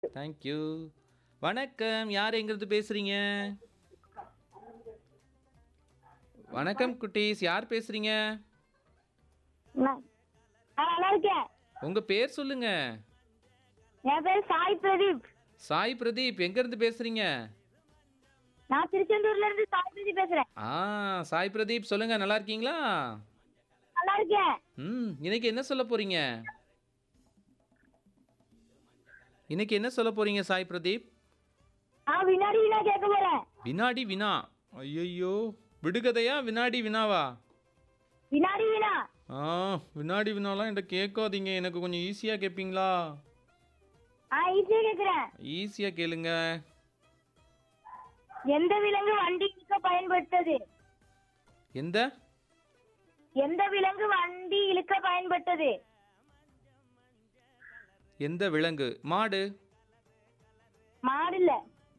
Thank you வணக்கம் யார் எங்கிருந்து பேசுறீங்க வணக்கம் குட்டீஸ் யார் பேசுறீங்க நான் நான் நல்லா இருக்கேன் உங்க பேர் சொல்லுங்க என் பேர் சாய் பிரதீப் சாய் பிரதீப் எங்க இருந்து பேசுறீங்க நான் திருச்செந்தூர்ல இருந்து சாய் பிரதீப் பேசுறேன் ஆ சாய் பிரதீப் சொல்லுங்க நல்லா இருக்கீங்களா நல்லா இருக்கேன் ம் இன்னைக்கு என்ன சொல்ல போறீங்க இன்னைக்கு என்ன சொல்ல போறீங்க சாய் பிரதீப் நான் வினாடி வினா கேட்க போறேன் வினாடி வினா ஐயையோ விடுகதையா வினாடி வினாவா வினாடி வினா ஆ வினாடி வினாலாம் என்கிட்ட கேட்காதீங்க எனக்கு கொஞ்சம் ஈஸியாக கேட்பீங்களா ஆ ஈஸியா கேக்குறேன் ஈஸியாக கேளுங்க எந்த விலங்கு வண்டி இழுக்க பயன்பட்டது எந்த எந்த விலங்கு வண்டி இழுக்க பயன்பட்டது எந்த விலங்கு மாடு மாடு இல்ல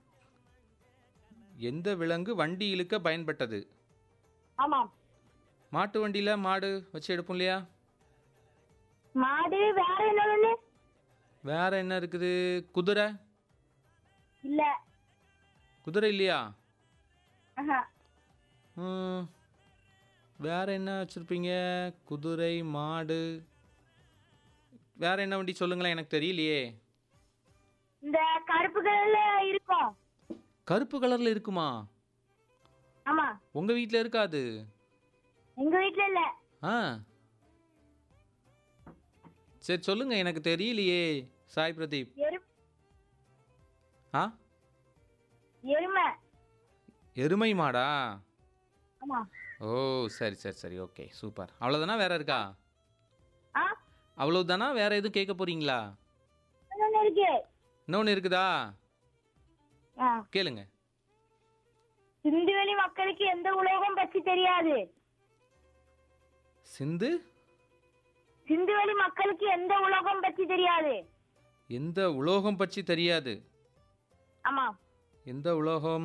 எந்த விலங்கு வண்டி இழுக்க பயன்பட்டது ஆமாம் மாட்டு வண்டியில் மாடு வச்சு எடுப்போம் இல்லையா மாடு வேற என்ன ஒண்ணு வேற என்ன இருக்குது குதிரை இல்ல குதிரை இல்லையா ஆஹா. ம், வேற என்ன வச்சுருப்பீங்க குதிரை மாடு வேற என்ன வண்டி சொல்லுங்களேன் எனக்கு தெரியலையே இந்த கருப்பு கலர்ல இருக்கும் கருப்பு கலரில் இருக்குமா ஆமா உங்கள் வீட்டில் இருக்காது எங்க வீட்ல இல்ல ஆ சரி சொல்லுங்க எனக்கு தெரியலையே சாய் பிரதீப் எரு ஆ எருமை எருமை மாடா ஆமா ஓ சரி சரி சரி ஓகே சூப்பர் அவ்வளோதானா வேற இருக்கா ஆ அவ்வளவுதானா வேற எதுவும் கேட்க போறீங்களா இன்னொன்னு இருக்கு இன்னொன்று இருக்குதா ஆ கேளுங்க சிந்துவெளி மக்களுக்கு எந்த உலோகம் பற்றி தெரியாது சிந்து சிந்துவெளி மக்களுக்கு எந்த உலோகம் பற்றி தெரியாது எந்த உலோகம் பற்றி தெரியாது ஆமா எந்த உலோகம்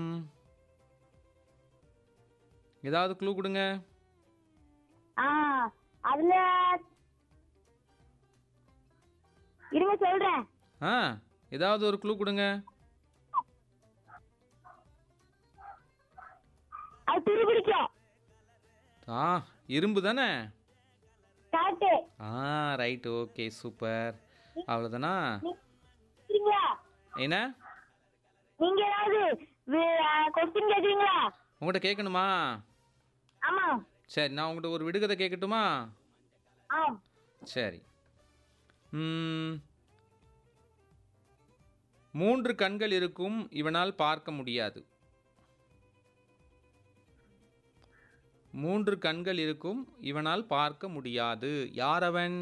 ஏதாவது க்ளூ கொடுங்க ஆ அதுல இருங்க சொல்றேன் ஆ ஏதாவது ஒரு க்ளூ கொடுங்க அது துருபிடிக்கும் ஆ இரும்பு தானே கரெக்டு ஆ ரைட் ஓகே சூப்பர் அவ்வளோதானா சரிங்களா என்ன நீங்க ஏதாவது கொஸ்டின் கேக்குறீங்களா உங்கள்கிட்ட கேட்கணுமா ஆமா சரி நான் உங்கள்கிட்ட ஒரு விடுகதை கேட்கட்டுமா ஆ சரி ம், மூன்று கண்கள் இருக்கும் இவனால் பார்க்க முடியாது மூன்று கண்கள் இருக்கும் இவனால் பார்க்க முடியாது யார் அவன்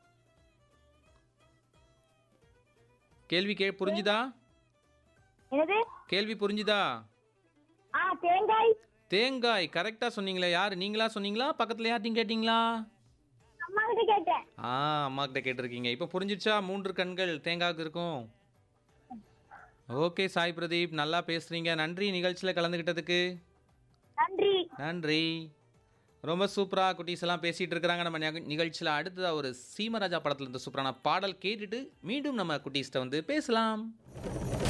கேள்வி கே புரிஞ்சுதா என்னது கேள்வி புரிஞ்சுதா ஆ தேங்காய் தேங்காய் கரெக்டாக சொன்னீங்களே யார் நீங்களா சொன்னீங்களா பக்கத்தில் யார்ட்டையும் கேட்டிங்களா அம்மா கிட்ட கேட்டேன் ஆ அம்மா கிட்ட கேட்டிருக்கீங்க இப்போ புரிஞ்சிடுச்சா மூன்று கண்கள் தேங்காய்க்கு இருக்கும் ஓகே சாய் பிரதீப் நல்லா பேசுறீங்க நன்றி நிகழ்ச்சியில் கலந்துக்கிட்டதுக்கு நன்றி நன்றி ரொம்ப சூப்பராக குட்டீஸ் எல்லாம் பேசிகிட்டு இருக்கிறாங்க நம்ம நிக- நிகழ்ச்சியில் அடுத்ததாக ஒரு சீமராஜா படத்தில் இருந்து சூப்பரான பாடல் கேட்டுட்டு மீண்டும் நம்ம குட்டீஸ்கிட்ட வந்து பேசலாம்